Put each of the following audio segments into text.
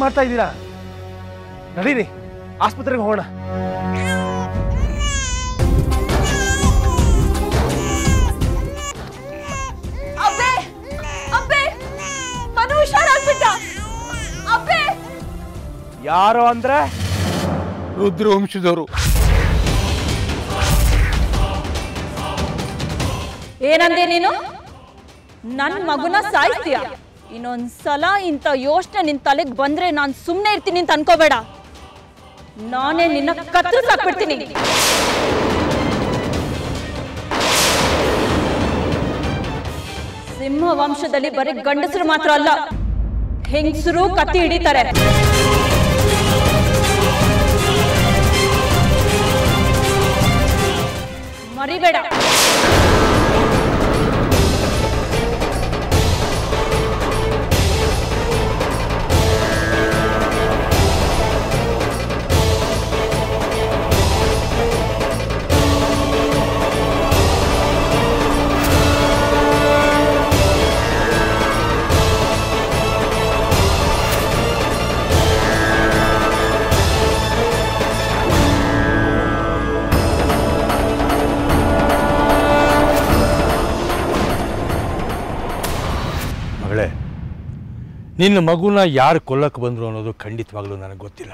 ಮಾಡ್ತಾ ಇದ್ದೀರಾ ನಡೀರಿ ಆಸ್ಪತ್ರೆಗೆ ಹೋಗೋಣ ಅಬ್ಬೆ ಅಬ್ಬೆ ಮನು ಹುಷಾರಾಗ್ಬಿಟ್ಟ ಅಬ್ಬೆ ಯಾರು ಅಂದ್ರೆ ರುದ್ರವಂಶದವರು ಏನಂದೆ ನೀನು ನನ್ ಮಗುನ ಸಾಯಿಸ್ತೀಯ ಇನ್ನೊಂದ್ಸಲ ಇಂಥ ಯೋಚನೆ ನಿನ್ ತಲೆಗೆ ಬಂದ್ರೆ ನಾನ್ ಸುಮ್ನೆ ಇರ್ತೀನಿ ಅಂತ ಅನ್ಕೋಬೇಡ ನಾನೇ ನಿನ್ನ ಕತ್ತರಿಸಾಕ್ಬಿಡ್ತೀನಿ ಸಿಂಹ ವಂಶದಲ್ಲಿ ಬರೀ ಗಂಡಸರು ಮಾತ್ರ ಅಲ್ಲ ಹೆಂಗಸರು ಕತ್ತಿ ಹಿಡಿತಾರೆ ಮರಿಬೇಡ ಮಗಳೇ ನಿನ್ನ ಮಗುನ ಯಾರು ಕೊಲ್ಲಕ್ಕೆ ಬಂದರು ಅನ್ನೋದು ಖಂಡಿತವಾಗ್ಲೂ ನನಗೆ ಗೊತ್ತಿಲ್ಲ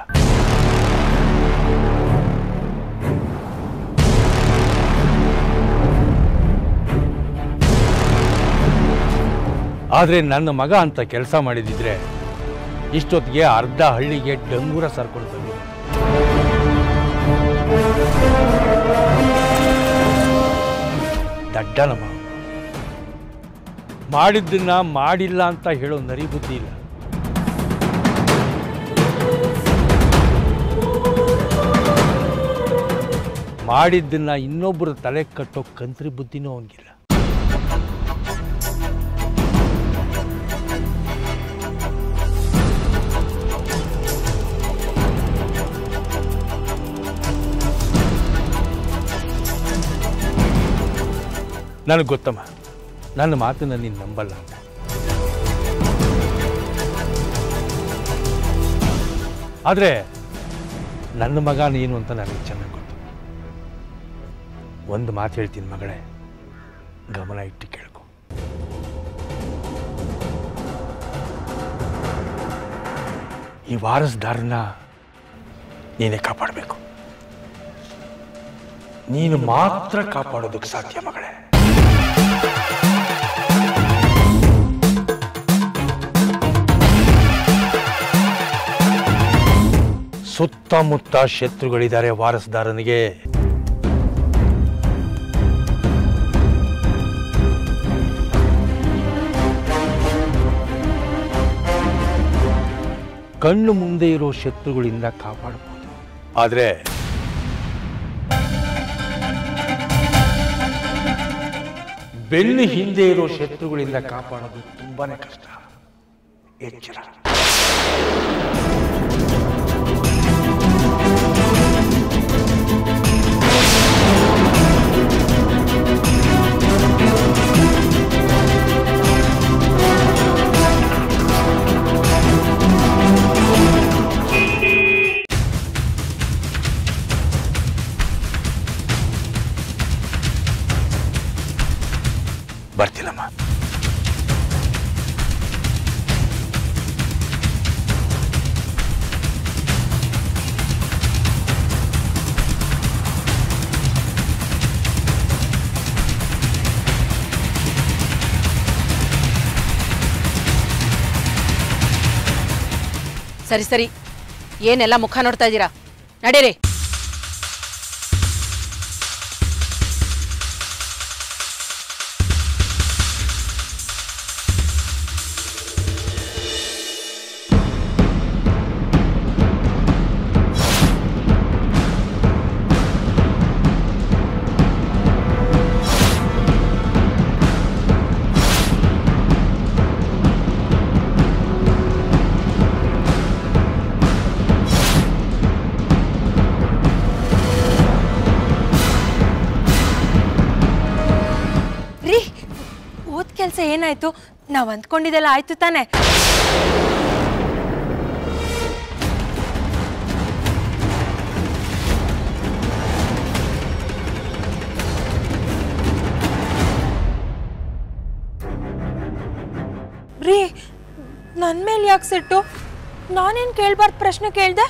ಆದರೆ ನನ್ನ ಮಗ ಅಂತ ಕೆಲಸ ಮಾಡಿದಿದ್ರೆ ಇಷ್ಟೊತ್ತಿಗೆ ಅರ್ಧ ಹಳ್ಳಿಗೆ ಡಂಗೂರ ಸರ್ಕೊಂಡು ಬಂದಿದ್ದೆ ದಡ್ಡ ನಮ್ಮ ಮಾಡಿದ್ದನ್ನ ಮಾಡಿಲ್ಲ ಅಂತ ಹೇಳೋ ನರಿ ಬುದ್ಧಿ ಇಲ್ಲ ಮಾಡಿದ್ದನ್ನ ಇನ್ನೊಬ್ಬರ ತಲೆ ಕಟ್ಟೋ ಕಂತ್ರಿ ಬುದ್ಧಿನೂ ಅವನಿಗಿಲ್ಲ ನನಗೆ ಗೊತ್ತಮ್ಮ ನನ್ನ ಮಾತನ್ನ ನೀನು ನಂಬಲ್ಲ ಅಂತ ಆದರೆ ನನ್ನ ಮಗ ನೀನು ಅಂತ ನನಗೆ ಚೆನ್ನಾಗಿ ಗೊತ್ತು ಒಂದು ಮಾತು ಹೇಳ್ತೀನಿ ಮಗಳೇ ಗಮನ ಇಟ್ಟು ಕೇಳ್ಕೊ ಈ ವಾರಸ್ದಾರನ ನೀನೇ ಕಾಪಾಡಬೇಕು ನೀನು ಮಾತ್ರ ಕಾಪಾಡೋದಕ್ಕೆ ಸಾಧ್ಯ ಮಗಳೇ ಸುತ್ತಮುತ್ತ ಶತ್ರುಗಳಿದ್ದಾರೆ ವಾರಸ್ದಾರನಿಗೆ ಕಣ್ಣು ಮುಂದೆ ಇರೋ ಶತ್ರುಗಳಿಂದ ಕಾಪಾಡಬಹುದು ಆದರೆ ಬೆನ್ನು ಹಿಂದೆ ಇರೋ ಶತ್ರುಗಳಿಂದ ಕಾಪಾಡೋದು ತುಂಬಾನೇ ಕಷ್ಟ ಎಚ್ಚರ ಬರ್ತೀನಮ್ಮ ಸರಿ ಸರಿ ಏನೆಲ್ಲ ಮುಖ ನೋಡ್ತಾ ಇದ್ದೀರಾ ನಡೀರಿ ರೀ ಓದ್ ಕೆಲ್ಸ ಏನಾಯ್ತು ನಾವ್ ಅಂದ್ಕೊಂಡಿದ್ದೆಲ್ಲ ಆಯ್ತು ತಾನೆ ನನ್ನ ಮೇಲೆ ಯಾಕೆ ಸಿಟ್ಟು ನಾನೇನು ಕೇಳ್ಬಾರ್ದು ಪ್ರಶ್ನೆ ಕೇಳ್ದೆ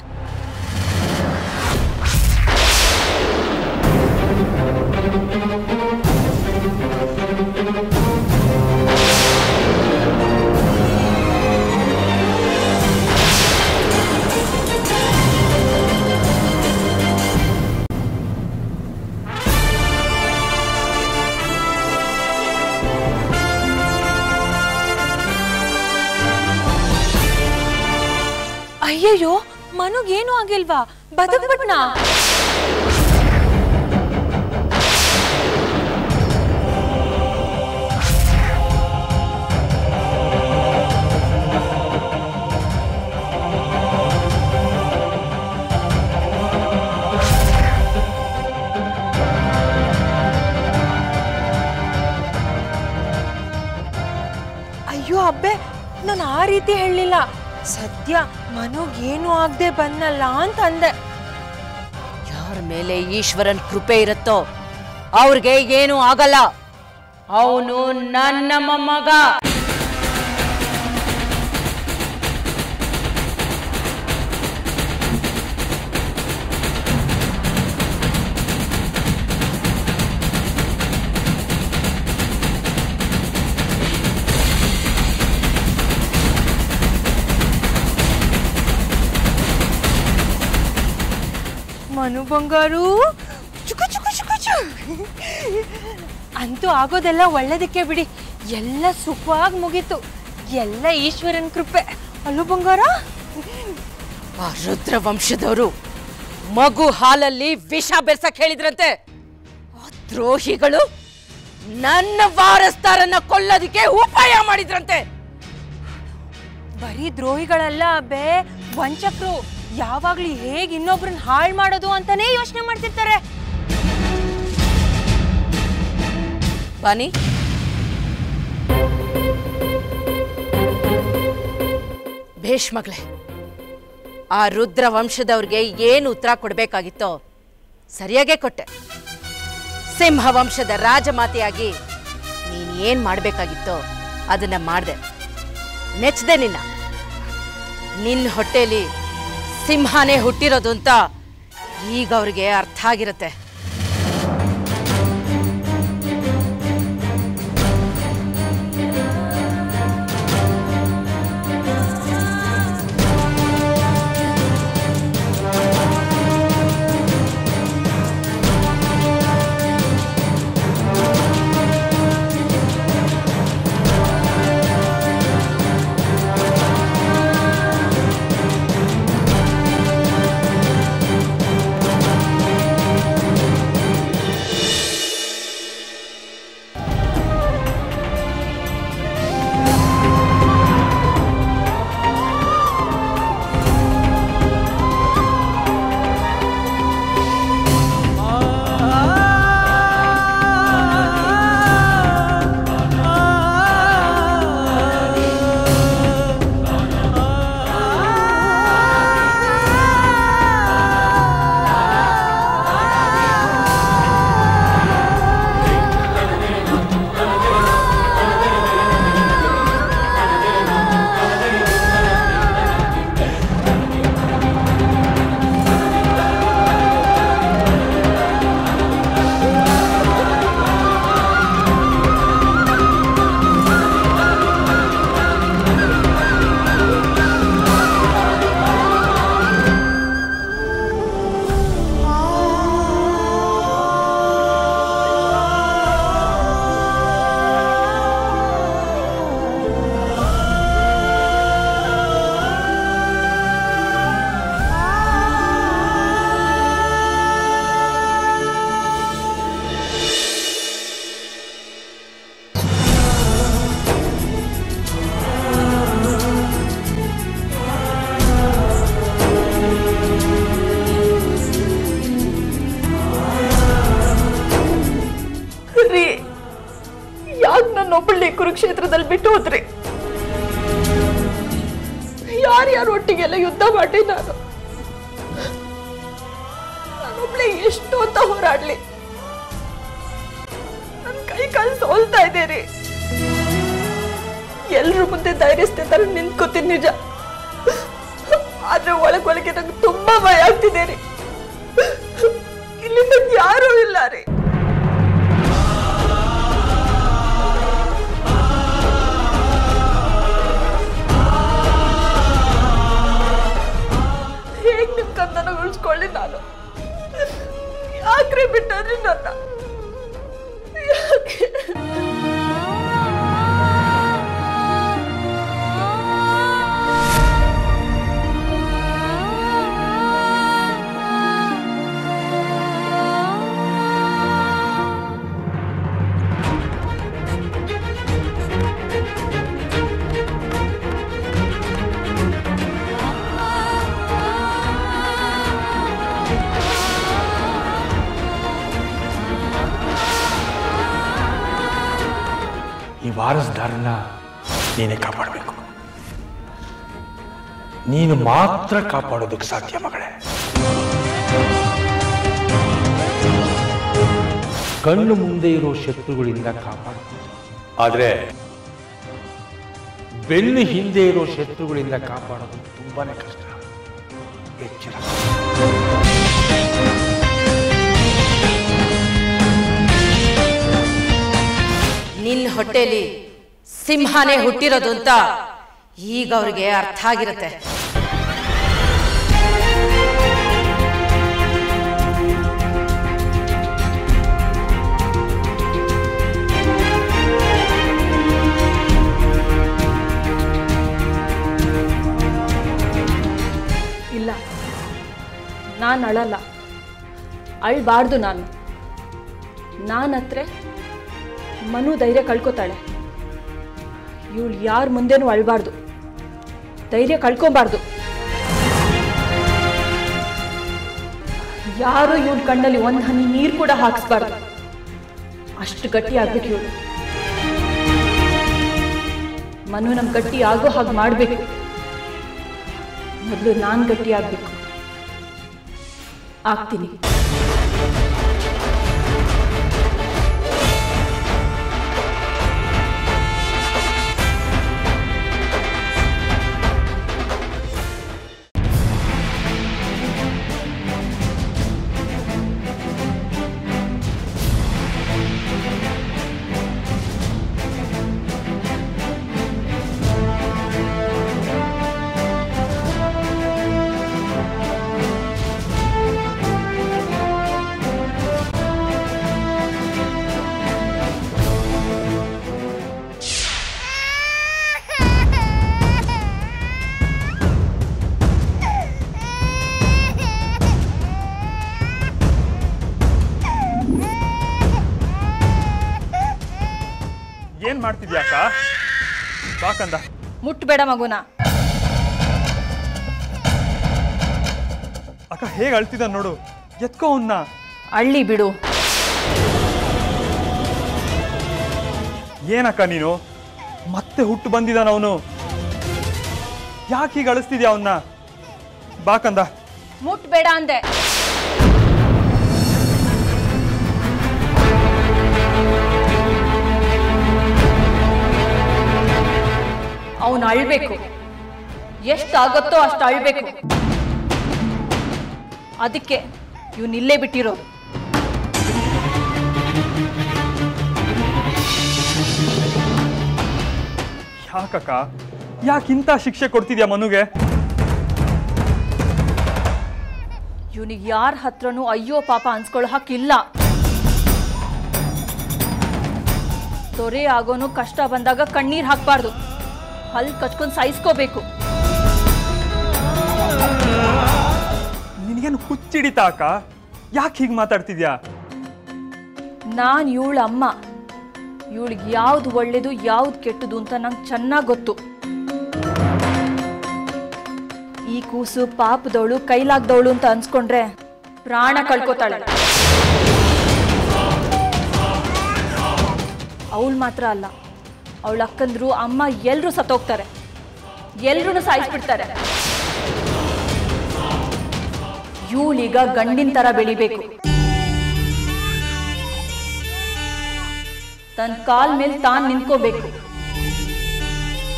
ಅಯ್ಯಯ್ಯೋ ಮನುಗೇನು ಆಗಿಲ್ವಾ ಬದುಕ್ಬಿಟ್ನಾ ಅಯ್ಯೋ ಅಬ್ಬೆ ನಾನು ಆ ರೀತಿ ಹೇಳಲಿಲ್ಲ ಸದ್ಯ ಮನುಗೇನು ಆಗದೆ ಬಂದಲ್ಲ ಅಂತ ಅಂದೆ ಯಾರ ಮೇಲೆ ಈಶ್ವರನ್ ಕೃಪೆ ಇರುತ್ತೋ ಅವ್ರಿಗೆ ಏನು ಆಗಲ್ಲ ಅವನು ನನ್ನ ಮೊಮ್ಮಗ ಮನು ಬಂಗಾರು ಚುಕು ಚುಕು ಚುಕು ಚು ಅಂತೂ ಆಗೋದೆಲ್ಲ ಒಳ್ಳೇದಕ್ಕೆ ಬಿಡಿ ಎಲ್ಲ ಸುಖವಾಗಿ ಮುಗೀತು ಎಲ್ಲ ಈಶ್ವರನ್ ಕೃಪೆ ಅಲ್ಲೂ ಬಂಗಾರ ಆ ರುದ್ರ ವಂಶದವರು ಮಗು ಹಾಲಲ್ಲಿ ವಿಷ ಬೆರ್ಸಕ್ ಹೇಳಿದ್ರಂತೆ ಆ ದ್ರೋಹಿಗಳು ನನ್ನ ವಾರಸ್ದಾರನ್ನ ಕೊಲ್ಲೋದಕ್ಕೆ ಉಪಾಯ ಮಾಡಿದ್ರಂತೆ ಬರೀ ದ್ರೋಹಿಗಳಲ್ಲ ಬೇ ವಂಚಕರು ಯಾವಾಗ್ಲೂ ಹೇಗೆ ಇನ್ನೊಬ್ರನ್ನ ಹಾಳು ಮಾಡೋದು ಅಂತಾನೇ ಯೋಚನೆ ಮಾಡ್ತಿರ್ತಾರೆ ಬಾನಿ ಭೇಷ್ ಮಗಳೇ ಆ ರುದ್ರ ವಂಶದವ್ರಿಗೆ ಏನು ಉತ್ತರ ಕೊಡ್ಬೇಕಾಗಿತ್ತೋ ಸರಿಯಾಗೇ ಕೊಟ್ಟೆ ಸಿಂಹ ವಂಶದ ರಾಜಮಾತೆಯಾಗಿ ನೀನ್ ಏನ್ ಮಾಡ್ಬೇಕಾಗಿತ್ತೋ ಅದನ್ನ ಮಾಡ್ದೆ ನೆಚ್ದೆ ನಿನ್ನ ನಿನ್ನ ಹೊಟ್ಟೆಲಿ ಸಿಂಹನೇ ಹುಟ್ಟಿರೋದು ಅಂತ ಈಗ ಅವ್ರಿಗೆ ಅರ್ಥ ಆಗಿರುತ್ತೆ ರೀ ಯಾಕೆ ನನ್ನೊಬ್ಬಳನ್ನೇ ಕುರುಕ್ಷೇತ್ರದಲ್ಲಿ ಬಿಟ್ಟು ಹೋದ್ರಿ ಯಾರ್ಯಾರ ಒಟ್ಟಿಗೆಲ್ಲ ಯುದ್ಧ ಮಾಡಿ ನಾನು ನಾನೊಬ್ಳೆ ಎಷ್ಟು ಅಂತ ಹೋರಾಡ್ಲಿ ನನ್ನ ಕೈ ಕಾಲು ಸೋಲ್ತಾ ಇದೆ ರೀ ಎಲ್ರ ಮುಂದೆ ಧೈರ್ಯಸ್ತೆ ತರ ನಿಂತ್ಕೋತೀನಿ ನಿಜ ಆದ್ರೆ ಒಳಗೊಳಗೆ ನಂಗೆ ತುಂಬಾ ಭಯ ಆಗ್ತಿದೆ ರೀ ಇಲ್ಲಿ ನಂಗೆ ಯಾರೂ ಇಲ್ಲ ರೀ ಹೇಗ್ ನಿಮ್ ಕಂದನ ಉಳಿಸ್ಕೊಳ್ಳಿ ನಾನು ಯಾಕ್ರೆ ಬಿಟ್ಟದ್ರಿ ನನ್ನ ಯಾಕೆ ಈ ವಾರಸ್ದಾರನ ನೀನೇ ಕಾಪಾಡಬೇಕು ನೀನು ಮಾತ್ರ ಕಾಪಾಡೋದಕ್ಕೆ ಸಾಧ್ಯ ಮಗಳೇ ಕಣ್ಣು ಮುಂದೆ ಇರೋ ಶತ್ರುಗಳಿಂದ ಕಾಪಾಡಬಹುದು ಆದರೆ ಬೆನ್ನು ಹಿಂದೆ ಇರೋ ಶತ್ರುಗಳಿಂದ ಕಾಪಾಡೋದು ತುಂಬಾನೇ ಕಷ್ಟ ಎಚ್ಚರ ನಿನ್ನ ಹೊಟ್ಟೆಲಿ ಸಿಂಹನೇ ಹುಟ್ಟಿರೋದು ಅಂತ ಈಗ ಅವ್ರಿಗೆ ಅರ್ಥ ಆಗಿರುತ್ತೆ ಇಲ್ಲ ನಾನು ಅಳಲ್ಲ ಅಳ್ಬಾರ್ದು ನಾನು ನಾನು ಹತ್ರ ಮನು ಧೈರ್ಯ ಕಳ್ಕೊತಾಳೆ ಇವಳು ಯಾರ ಮುಂದೆನೂ ಅಳ್ಬಾರ್ದು ಧೈರ್ಯ ಕಳ್ಕೊಬಾರ್ದು ಯಾರು ಇವಳ ಕಣ್ಣಲ್ಲಿ ಒಂದು ಹನಿ ನೀರು ಕೂಡ ಹಾಕಿಸ್ಬಾರ್ದು ಅಷ್ಟು ಗಟ್ಟಿ ಆಗ್ಬೇಕು ಇವಳು ಮನು ನಮ್ ಗಟ್ಟಿ ಆಗೋ ಹಾಗೆ ಮಾಡಬೇಕು ಮೊದಲು ನಾನು ಗಟ್ಟಿ ಆಗ್ಬೇಕು ಆಗ್ತೀನಿ ಏನ್ ಮಾಡ್ತಿದ್ಯಾ ಅಕ್ಕ ಬಾಕಂದ ಮುಟ್ಬೇಡ ಮಗುನ ಅಕ್ಕ ಹೇಗೆ ಅಳ್ತಿದ್ದ ನೋಡು ಎತ್ಕೋ ಅವನ್ನ ಅಳ್ಳಿ ಬಿಡು ಏನಕ್ಕ ನೀನು ಮತ್ತೆ ಹುಟ್ಟು ಬಂದಿದ್ದಾನ ಅವನು ಯಾಕೆ ಹೀಗೆ ಅಳಿಸ್ತಿದ್ಯಾ ಅವನ್ನ ಬಾಕಂದ ಮುಟ್ಬೇಡ ಅಂದೆ ಅವನು ಅಳ್ಬೇಕು ಎಷ್ಟಾಗತ್ತೋ ಅಷ್ಟು ಅಳ್ಬೇಕು ಅದಕ್ಕೆ ಇವನ್ ಇಲ್ಲೇ ಬಿಟ್ಟಿರೋದು ಯಾಕಕ್ಕ ಯಾಕಿಂತ ಶಿಕ್ಷೆ ಕೊಡ್ತಿದ್ಯಾ ಮನುಗೆ ಇವನಿಗೆ ಯಾರ ಹತ್ರನೂ ಅಯ್ಯೋ ಪಾಪ ಅನ್ಸ್ಕೊಳ್ಳೋ ಹಾಕಿಲ್ಲ ತೊರೆ ಆಗೋನು ಕಷ್ಟ ಬಂದಾಗ ಕಣ್ಣೀರ್ ಹಾಕ್ಬಾರ್ದು ಹಲ್ ಕಚ್ಕೊಂಡು ಸಾಯಿಸ್ಕೋಬೇಕು ನಿನಗೇನು ಹುಚ್ಚಿಡಿತಾ ಅಕ್ಕ ಯಾಕೆ ಹೀಗೆ ಮಾತಾಡ್ತಿದ್ಯಾ ನಾನು ಇವಳ ಅಮ್ಮ ಇವಳಿಗೆ ಯಾವ್ದು ಒಳ್ಳೇದು ಯಾವ್ದು ಕೆಟ್ಟದು ಅಂತ ನಂಗೆ ಚೆನ್ನಾಗಿ ಗೊತ್ತು ಈ ಕೂಸು ಪಾಪದವಳು ಕೈಲಾಗ್ದವಳು ಅಂತ ಅನ್ಸ್ಕೊಂಡ್ರೆ ಪ್ರಾಣ ಕಳ್ಕೊತಾಳೆ ಅವಳು ಮಾತ್ರ ಅಲ್ಲ ಅವಳ ಅಕ್ಕಂದ್ರು ಅಮ್ಮ ಎಲ್ರೂ ಸತ್ತೋಗ್ತಾರೆ ಎಲ್ರೂ ಸಾಯಿಸ್ಬಿಡ್ತಾರೆ ಇವಳೀಗ ಗಂಡಿನ ತರ ಬೆಳಿಬೇಕು ತನ್ನ ಕಾಲ್ ಮೇಲೆ ತಾನು ನಿಂತ್ಕೋಬೇಕು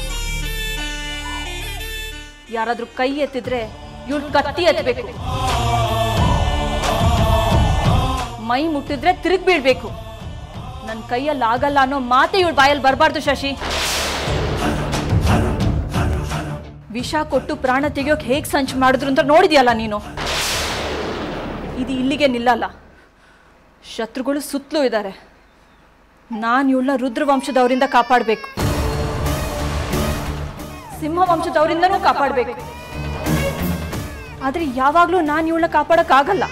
ಯಾರಾದ್ರೂ ಕೈ ಎತ್ತಿದ್ರೆ ಇವಳು ಕತ್ತಿ ಎತ್ತಬೇಕು ಮೈ ಮುಟ್ಟಿದ್ರೆ ತಿರುಗಿ ಬೀಳ್ಬೇಕು ನನ್ನ ಕೈಯಲ್ಲಿ ಆಗಲ್ಲ ಅನ್ನೋ ಮಾತೆ ಇವಳು ಬಾಯಲ್ಲಿ ಬರಬಾರ್ದು ಶಶಿ ವಿಷ ಕೊಟ್ಟು ಪ್ರಾಣ ತೆಗೆಯೋಕೆ ಹೇಗೆ ಸಂಚು ಮಾಡಿದ್ರು ಅಂತ ನೋಡಿದ್ಯಲ್ಲ ನೀನು ಇದು ಇಲ್ಲಿಗೆ ನಿಲ್ಲಲ್ಲ ಶತ್ರುಗಳು ಸುತ್ತಲೂ ಇದ್ದಾರೆ ನಾನು ಇವಳನ್ನ ರುದ್ರವಂಶದವರಿಂದ ಕಾಪಾಡಬೇಕು ಸಿಂಹ ವಂಶದವರಿಂದನೂ ಕಾಪಾಡಬೇಕು ಆದರೆ ಯಾವಾಗಲೂ ನಾನು ಇವಳನ್ನ ಕಾಪಾಡೋಕ್ಕಾಗಲ್ಲ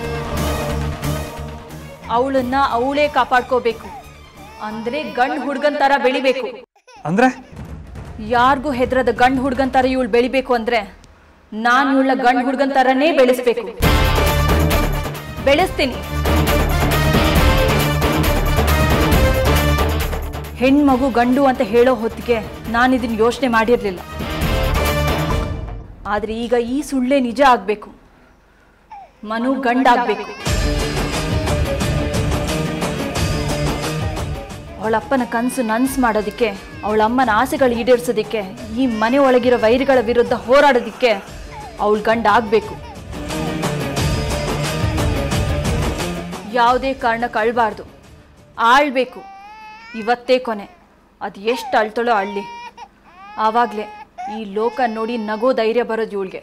ಅವಳನ್ನ ಅವಳೇ ಕಾಪಾಡ್ಕೋಬೇಕು ಅಂದ್ರೆ ಗಂಡು ಹುಡುಗನ್ ತರ ಬೆಳಿಬೇಕು ಅಂದ್ರೆ ಯಾರಿಗೂ ಹೆದರದ ಗಂಡು ಹುಡುಗನ್ ತರ ಇವಳು ಬೆಳಿಬೇಕು ಅಂದ್ರೆ ನಾನು ಇವಳ ಗಂಡು ಹುಡುಗನ್ ತರನೇ ಬೆಳೆಸ್ಬೇಕು ಬೆಳೆಸ್ತೀನಿ ಹೆಣ್ಮಗು ಗಂಡು ಅಂತ ಹೇಳೋ ಹೊತ್ತಿಗೆ ನಾನು ಇದನ್ನ ಯೋಚನೆ ಮಾಡಿರಲಿಲ್ಲ ಆದ್ರೆ ಈಗ ಈ ಸುಳ್ಳೆ ನಿಜ ಆಗ್ಬೇಕು ಮನು ಗಂಡಾಗ್ಬೇಕು ಅವಳಪ್ಪನ ಕನಸು ನನ್ಸ್ ಮಾಡೋದಕ್ಕೆ ಅವಳಮ್ಮನ ಆಸೆಗಳು ಈಡೇರಿಸೋದಕ್ಕೆ ಈ ಮನೆ ಒಳಗಿರೋ ವೈರಿಗಳ ವಿರುದ್ಧ ಹೋರಾಡೋದಕ್ಕೆ ಅವಳ ಗಂಡ ಆಗ್ಬೇಕು ಯಾವುದೇ ಕಾರಣಕ್ಕೆ ಅಳ್ಬಾರ್ದು ಆಳ್ಬೇಕು ಇವತ್ತೇ ಕೊನೆ ಅದು ಎಷ್ಟು ಅಳ್ತಾಳೋ ಅಳ್ಳಿ ಆವಾಗಲೇ ಈ ಲೋಕ ನೋಡಿ ನಗೋ ಧೈರ್ಯ ಬರೋದು ಇವಳಿಗೆ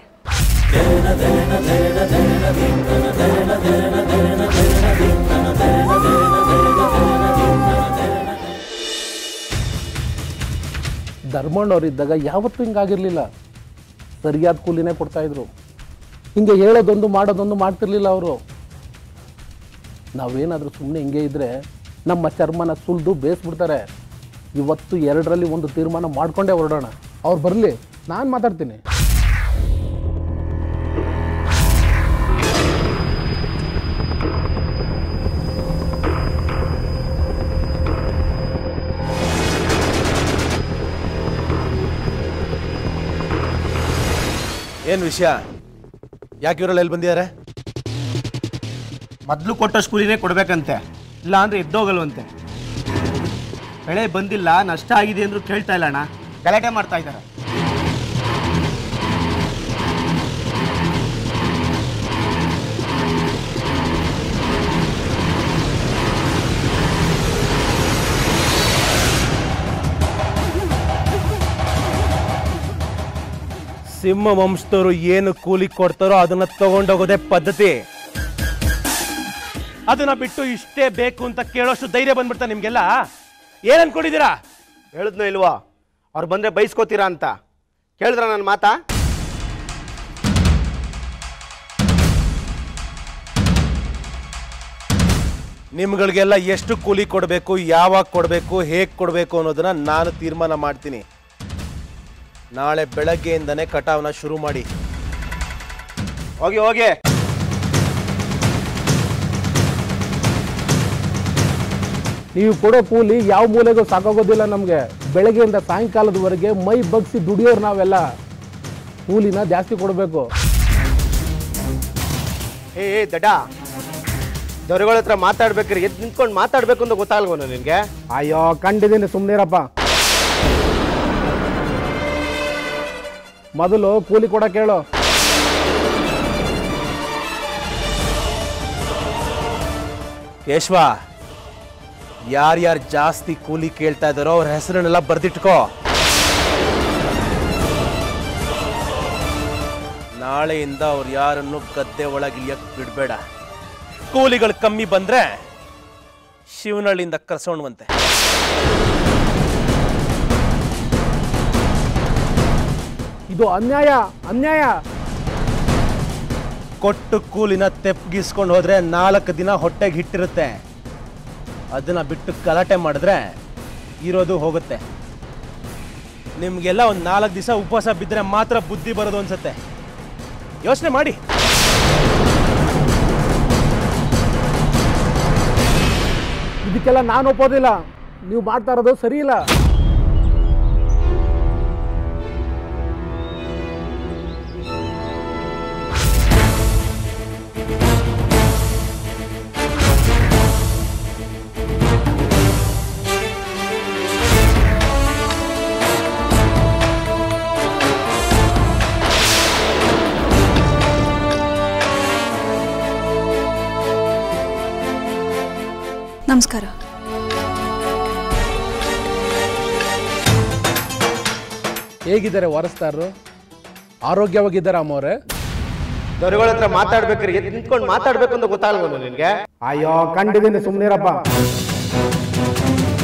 ಧರ್ಮಣ್ಣವ್ರು ಇದ್ದಾಗ ಯಾವತ್ತೂ ಹಿಂಗಾಗಿರಲಿಲ್ಲ ಸರಿಯಾದ ಕೂಲಿನೇ ಕೊಡ್ತಾಯಿದ್ರು ಹಿಂಗೆ ಹೇಳೋದೊಂದು ಮಾಡೋದೊಂದು ಮಾಡ್ತಿರ್ಲಿಲ್ಲ ಅವರು ನಾವೇನಾದರೂ ಸುಮ್ಮನೆ ಹಿಂಗೆ ಇದ್ದರೆ ನಮ್ಮ ಚರ್ಮನ ಸುಲಿದು ಬೇಯಿಸ್ಬಿಡ್ತಾರೆ ಇವತ್ತು ಎರಡರಲ್ಲಿ ಒಂದು ತೀರ್ಮಾನ ಮಾಡ್ಕೊಂಡೇ ಹೊರಡೋಣ ಅವ್ರು ಬರಲಿ ನಾನು ಮಾತಾಡ್ತೀನಿ ಏನು ವಿಷಯ ಯಾಕೆ ಇವರೆಲ್ಲ ಎಲ್ಲಿ ಬಂದಿದ್ದಾರೆ ಮೊದಲು ಕೊಟ್ಟ ಸ್ಕೂಲಿನೇ ಕೊಡ್ಬೇಕಂತೆ ಇಲ್ಲ ಅಂದ್ರೆ ಎದ್ದೋಗಲ್ವಂತೆ ಬೆಳೆ ಬಂದಿಲ್ಲ ನಷ್ಟ ಆಗಿದೆ ಅಂದ್ರೂ ಕೇಳ್ತಾ ಇಲ್ಲ ಅಣ್ಣ ಗಲಾಟೆ ಮಾಡ್ತಾ ಇದ್ದಾರೆ ಸಿಂಹ ವಂಶದವರು ಏನು ಕೂಲಿ ಕೊಡ್ತಾರೋ ಅದನ್ನ ತಗೊಂಡೋಗೋದೇ ಪದ್ಧತಿ ಅದನ್ನ ಬಿಟ್ಟು ಇಷ್ಟೇ ಬೇಕು ಅಂತ ಕೇಳೋಷ್ಟು ಧೈರ್ಯ ಬಂದ್ಬಿಡ್ತಾ ನಿಮ್ಗೆಲ್ಲ ಏನ್ ಅನ್ಕೊಂಡಿದ್ದೀರಾ ಹೇಳಿದ್ನೋ ಇಲ್ವೋ ಅವ್ರು ಬಂದ್ರೆ ಬೈಸ್ಕೋತೀರಾ ಅಂತ ಕೇಳಿದ್ರ ನನ್ನ ಮಾತಾ ನಿಮ್ಗಳಿಗೆಲ್ಲ ಎಷ್ಟು ಕೂಲಿ ಕೊಡಬೇಕು ಯಾವಾಗ ಕೊಡಬೇಕು ಹೇಗೆ ಕೊಡಬೇಕು ಅನ್ನೋದನ್ನ ನಾನು ತೀರ್ಮಾನ ಮಾಡ್ತೀನಿ ನಾಳೆ ಬೆಳಗ್ಗೆಯಿಂದನೇ ಕಟಾವ್ನ ಶುರು ಮಾಡಿ ಹೋಗಿ ಹೋಗಿ ನೀವು ಕೊಡೋ ಕೂಲಿ ಯಾವ ಮೂಲೆಗೂ ಸಾಕಾಗೋದಿಲ್ಲ ನಮಗೆ ಬೆಳಗ್ಗೆಯಿಂದ ಸಾಯಂಕಾಲದವರೆಗೆ ಮೈ ಬಗ್ಸಿ ದುಡಿಯೋರು ನಾವೆಲ್ಲ ಕೂಲಿನ ಜಾಸ್ತಿ ಕೊಡಬೇಕು ಏ ಏ ದಡ್ಡ ದೊರೆಗಳ ಹತ್ರ ಮಾತಾಡ್ಬೇಕಾದ್ರೆ ಎದ್ದು ನಿಂತ್ಕೊಂಡು ಮಾತಾಡ್ಬೇಕು ಅಂತ ಗೊತ್ತಾಗಲ್ವನ ನಿನ್ಗೆ ಅಯ್ಯೋ ಕಂಡಿದ್ದೀನಿ ಸುಮ್ಮನಿರಪ್ಪ ಮೊದಲು ಕೂಲಿ ಕೊಡಕ್ಕೆ ಹೇಳು ಕೇಶವ ಯಾರ್ಯಾರು ಜಾಸ್ತಿ ಕೂಲಿ ಕೇಳ್ತಾ ಇದ್ದಾರೋ ಅವ್ರ ಹೆಸರನ್ನೆಲ್ಲ ಬರ್ದಿಟ್ಕೋ ನಾಳೆಯಿಂದ ಅವ್ರು ಯಾರನ್ನು ಗದ್ದೆ ಒಳಗೆ ಇಳಿಯಕ್ ಬಿಡಬೇಡ ಕೂಲಿಗಳು ಕಮ್ಮಿ ಬಂದ್ರೆ ಶಿವನಹಳ್ಳಿಯಿಂದ ಕರ್ಸೋಣವಂತೆ ಇದು ಅನ್ಯಾಯ ಅನ್ಯಾಯ ಕೊಟ್ಟು ಕೂಲಿನ ತೆಪ್ಪಗಿಸ್ಕೊಂಡು ಹೋದ್ರೆ ನಾಲ್ಕು ದಿನ ಹೊಟ್ಟೆಗೆ ಹಿಟ್ಟಿರುತ್ತೆ ಅದನ್ನ ಬಿಟ್ಟು ಗಲಾಟೆ ಮಾಡಿದ್ರೆ ಇರೋದು ಹೋಗುತ್ತೆ ನಿಮ್ಗೆಲ್ಲ ಒಂದು ನಾಲ್ಕು ದಿವಸ ಉಪವಾಸ ಬಿದ್ದರೆ ಮಾತ್ರ ಬುದ್ಧಿ ಬರೋದು ಅನ್ಸುತ್ತೆ ಯೋಚನೆ ಮಾಡಿ ಇದಕ್ಕೆಲ್ಲ ನಾನು ಒಪ್ಪೋದಿಲ್ಲ ನೀವು ಮಾಡ್ತಾ ಇರೋದು ಸರಿ ಇಲ್ಲ ನಮಸ್ಕಾರ ಹೇಗಿದ್ದಾರೆ ವಾರಸ್ದಾರರು ಆರೋಗ್ಯವಾಗಿದ್ದಾರೆ ಅಮ್ಮವ್ರೆ ದೊರೆಗಳ ಹತ್ರ ಮಾತಾಡ್ಬೇಕ್ರಿ ಎದ್ದು ನಿಂತ್ಕೊಂಡು ಮಾತಾಡ್ಬೇಕು ಅಂತ ಗೊತ್ತಾಗಲ್ವ ನಿನ್ಗೆ ಅಯ್ಯೋ ಕಂಡಿದ್ದೀನಿ ಸುಮ್ಮನಿರಪ್ಪ